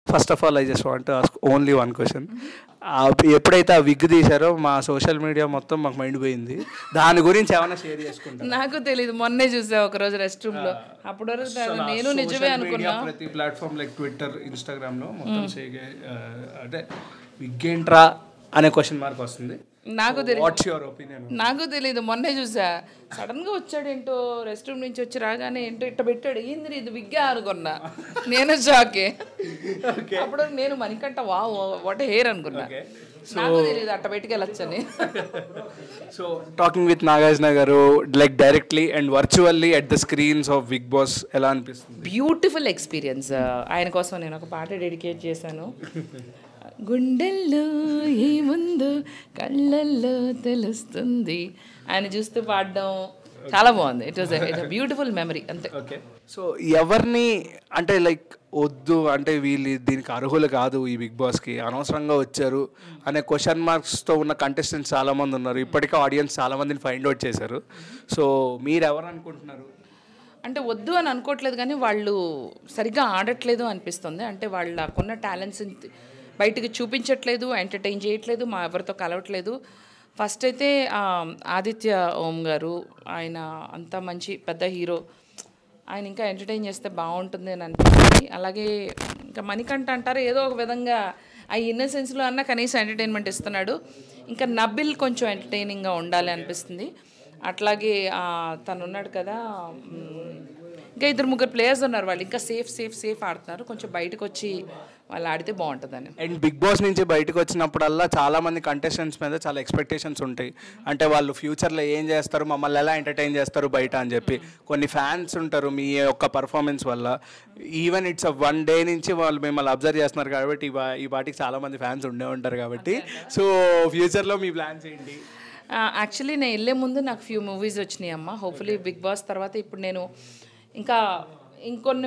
first of all I just want ask only one question ఎప్పుడైతే ఆ wig తీశారో మా social media మొత్తం మాకు మైండ్ పోయింది దాని గురించి ఏమైనా షేర్ చేసుకుంటారు నాకు తెలియదు మొన్నే చూసా ఒక రోజు రెస్ట్ రూమ్ లో అప్పటి వరకు దాన్ని నేను నిజమే అనుకున్నా ప్రతి ప్లాట్ఫామ్ లైక్ ట్విట్టర్ ఇన్స్టాగ్రామ్ లో మొత్తం సేగే అంటే విగ్ ఏంట్రా అనే క్వశ్చన్ మార్క్ వస్తుంది నాకు తెలియదు వాట్స్ యువర్ ఒపీనియన్ నాకు తెలియదు మొన్నే చూసా సడన్ గా వచ్చాడు ఏంటో రెస్ట్ రూమ్ నుంచి వచ్చి రాగానే ఏంటో ఇట్ట పెట్టాడు ఏంది ఇది విగ్గా అనుకున్నా నేను షాకే అప్పుడు నేను మణికంట వా వాట్ హెయిర్ అనుకున్నా నాకు తెలియదు అట్ట పెట్టుకెళ్ళొచ్చని సో టాకింగ్ విత్ నాగార్జున గారు like directly and virtually at the screens of Bigg Boss ఎలా అనిపిస్తుంది బ్యూటిఫుల్ ఎక్స్పీరియన్స్ ఆయన కోసం నేను ఒక పాట డెడికేట్ చేశాను గుండెల్లో ఏముందో కళ్ళల్లో తెలుస్తుంది ఆయన చూస్తూ పాడడం చాలా బాగుంది it was it beautiful memory అంతే ఓకే సో ఎవరిని అంటే లైక్ వద్దు అంటే వీళ్ళు దీనికి అర్హులు కాదు ఈ బిగ్ బాస్కి అనవసరంగా వచ్చారు అనే క్వశ్చన్ మార్క్స్తో ఉన్న కంటెస్టెంట్స్ చాలామంది ఉన్నారు ఇప్పటికే ఆడియన్స్ చాలామందిని ఫైండ్ అవుట్ చేశారు సో మీరు ఎవరు అనుకుంటున్నారు అంటే వద్దు అని అనుకోవట్లేదు కానీ వాళ్ళు సరిగ్గా ఆడట్లేదు అనిపిస్తుంది అంటే వాళ్ళకున్న టాలెంట్స్ బయటికి చూపించట్లేదు ఎంటర్టైన్ చేయట్లేదు మా ఎవరితో కలవట్లేదు ఫస్ట్ అయితే ఆ, ఆదిత్య ఓం గారు ఆయన అంత మంచి పెద్ద హీరో ఆయన ఇంకా ఎంటర్టైన్ చేస్తే బాగుంటుంది అని అనిపిస్తుంది అలాగే ఇంకా మణికంఠ అంటారు ఏదో ఒక విధంగా ఆ ఇన్నసెన్స్లో అన్న కనీసం ఎంటర్టైన్మెంట్ ఇస్తున్నాడు ఇంకా నబిల్ కొంచెం ఎంటర్టైనింగ్గా ఉండాలి అనిపిస్తుంది అట్లాగే ఆ, తను ఉన్నాడు కదా మ్, ఇంకా ఇద్దరు ముగ్గురు ప్లేయర్స్ ఉన్నారు వాళ్ళు ఇంకా సేఫ్ సేఫ్ సేఫ్ ఆడుతున్నారు కొంచెం బయటకు వచ్చి వాళ్ళు ఆడితే బాగుంటుందని అండ్ బిగ్ బాస్ నుంచి బయటకు వచ్చినప్పుడల్లా చాలా మంది కంటెస్టెంట్స్ మీద చాలా ఎక్స్పెక్టేషన్స్ ఉంటాయి అంటే వాళ్ళు ఫ్యూచర్లో ఏం చేస్తారు మమ్మల్ని ఎలా ఎంటర్టైన్ చేస్తారు బయట అని చెప్పి కొన్ని ఫ్యాన్స్ ఉంటారు మీ యొక్క పర్ఫార్మెన్స్ వల్ల ఈవెన్ ఇట్స్ వన్ డే నుంచి వాళ్ళు మిమ్మల్ని అబ్జర్వ్ చేస్తున్నారు కాబట్టి ఈ వా- ఈ వాటికి చాలా మంది ఫ్యాన్స్ ఉండే ఉంటారు కాబట్టి సో ఫ్యూచర్లో మీ ప్లాన్స్ ఏంటి యాక్చువల్లీ నేను వెళ్ళే ముందు నాకు ఫ్యూ మూవీస్ వచ్చినాయి అమ్మ హోప్ఫుల్లీ బిగ్ బాస్ తర్వాత ఇప్పుడు నేను ఇంకా ఇంకొన్ని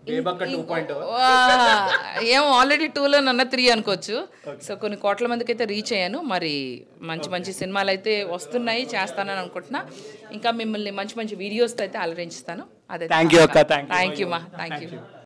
ఆ, ఏమో ఆల్రెడీ టూలో నన్న త్రీ అనుకోవచ్చు సో కొన్ని కోట్ల మందికి అయితే రీచ్ అయ్యాను మరి మంచి మంచి సినిమాలు అయితే వస్తున్నాయి చేస్తానని అనుకుంటున్నా ఇంకా మిమ్మల్ని మంచి మంచి వీడియోస్తో అయితే అలరించుతాను అదే థ్యాంక్ యూ అక్క థ్యాంక్ థ్యాంక్ యూ మా థ్యాంక్ యూ